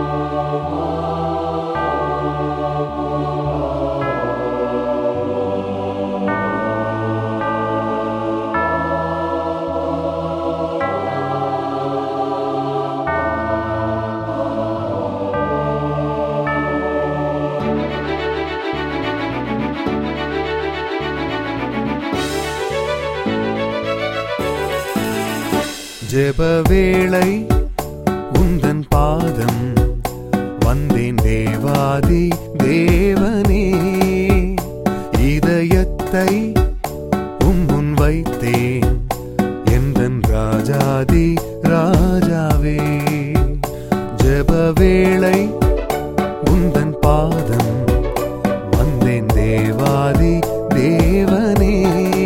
ஜெபவேளை உந்தன் பாதம் வந்தேன் தேவாதி தேவனே இதயத்தை உம்முன் வைத்தேன் எந்தன் ராஜாதி ராஜாவே ஜெபவேளை உந்தன் பாதம் வந்தேன் தேவாதி தேவனே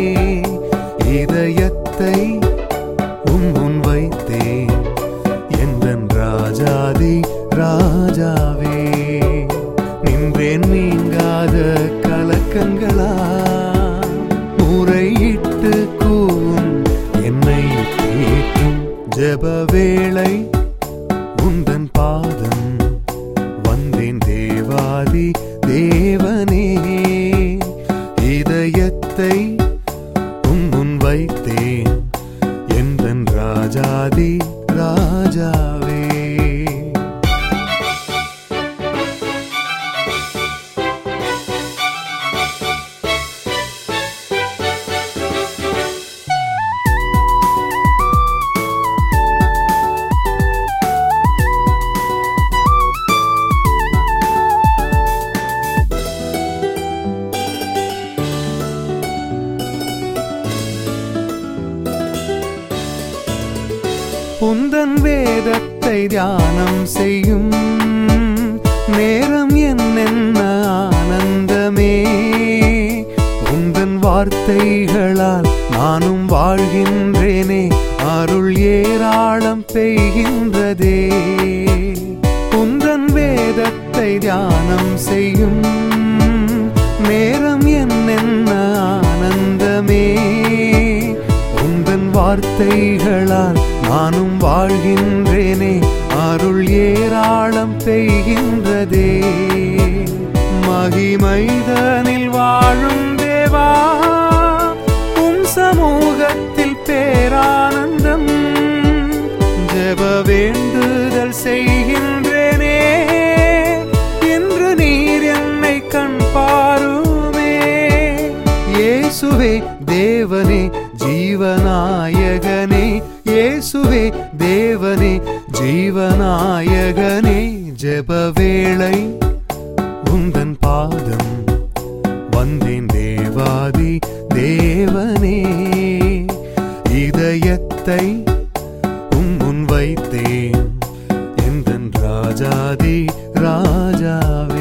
இதயத்தை உம்முன் வைத்தேன் எந்தன் ராஜாதி ராஜாவே நின்றேன் நீங்காத கலக்கங்களா முறையிட்டு கூவும் என்னை தேற்றும் ஜெபவேளை உந்தன் பாதம் வந்தேன் தேவாதி தேவனே இதயத்தை உம்முன் வைத்தேன் எந்தன் ராஜாதி ராஜாவே உந்தன் வேதத்தை தியானம் செய்யும் நேரம் என்னென்ன ஆனந்தமே உந்தன் வார்த்தைகளால் நானும் வாழ்கின்றேனே அருள் ஏராளம் பெய்கின்றதே உந்தன் வேதத்தை தியானம் செய்யும் நேரம் என்னென்ன ஆனந்தமே உந்தன் வார்த்தைகளால் நானும் வாழ்கின்றேனே அருள் ஏராளம் பெய்கின்றதே மகிமைதனில் வாழும் தேவா உம் சமூகத்தில் பேரானந்தம் ஜெப வேண்டுதல் செய்கின்றேனே இன்று நீர் என்னை கண் பாருமே இயேசுவே தேவனே ஜீவநாயகனே இயேசுவே தேவனே ஜீவநாயகனே ஜெபவேளை உந்தன் பாதம் வந்தேன் தேவாதி தேவனே இதயத்தை உம்முன் வைத்தேன் எந்தன் ராஜாதி ராஜாவே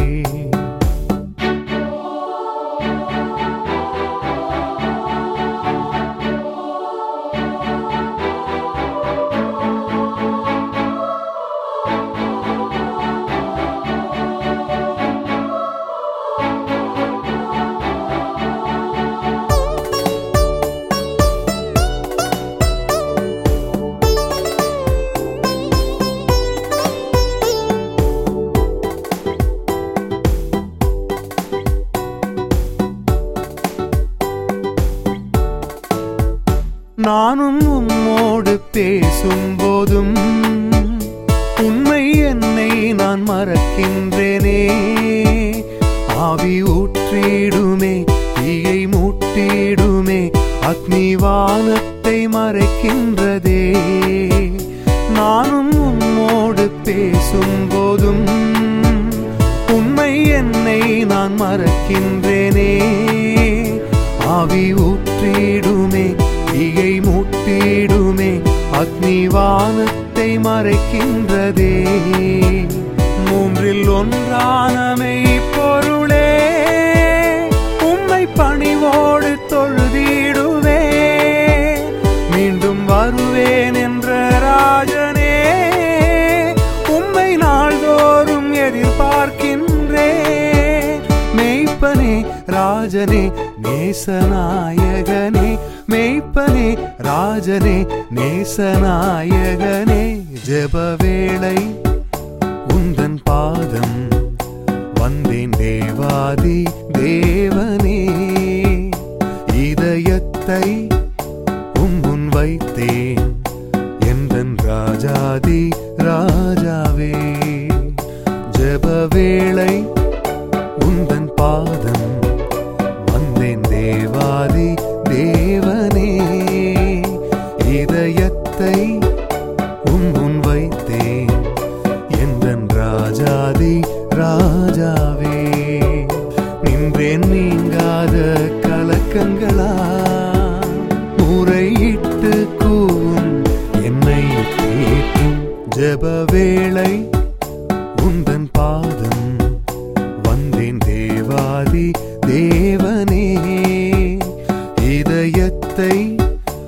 நானும் உம்மோடு பேசும்போதும் உண்மை என்னை நான் மறக்கின்றேனே ஆவி ஊற்றிடுமே தீயை மூட்டிடுமே அக்னி வானத்தை மறைக்கின்றதே நானும் உம்மோடு பேசும்போதும் உண்மை என்னை நான் மறக்கின்றேனே ஆவி ஊற்றிடுமே தீயை மூட்டிடுமே அக்னி வானத்தை மறைக்கின்றதே மூன்றில் ஒன்றானமை பொருளே உம்மை பணிவோடு தொழுதிடுவே மீண்டும் வருவேன் என்ற ராஜனே உம்மை நாள்தோறும் எதிர்பார்க்கின்றேன் மெய்ப்பனே ராஜனே நேசநாயகனே மெய்ப்பனே ராஜனே நேசநாயகனே ஜெபவேளை வந்தேன் தேவாதி தேவனே இதயத்தை உம்முன் வைத்தேன் எந்தன் ராஜாதி ராஜாவே ஜெபவேளை உந்தன் பாதம் வந்தேன் தேவாதி தேவனே இதயத்தை உம்முன் வைத்தேன் எந்தன் ராஜாதி ராஜாவே நின்றேன் நீங்காத கலக்கங்களா முறையிட்டு கூவும் என்னை தேற்றும் ஜெபவேளை உந்தன் பாதம் வந்தேன் தேவாதி தேவனே இதயத்தை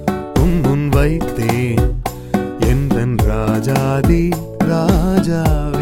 உம்முன் வைத்தேன் எந்தன் ராஜாதி ராஜாவே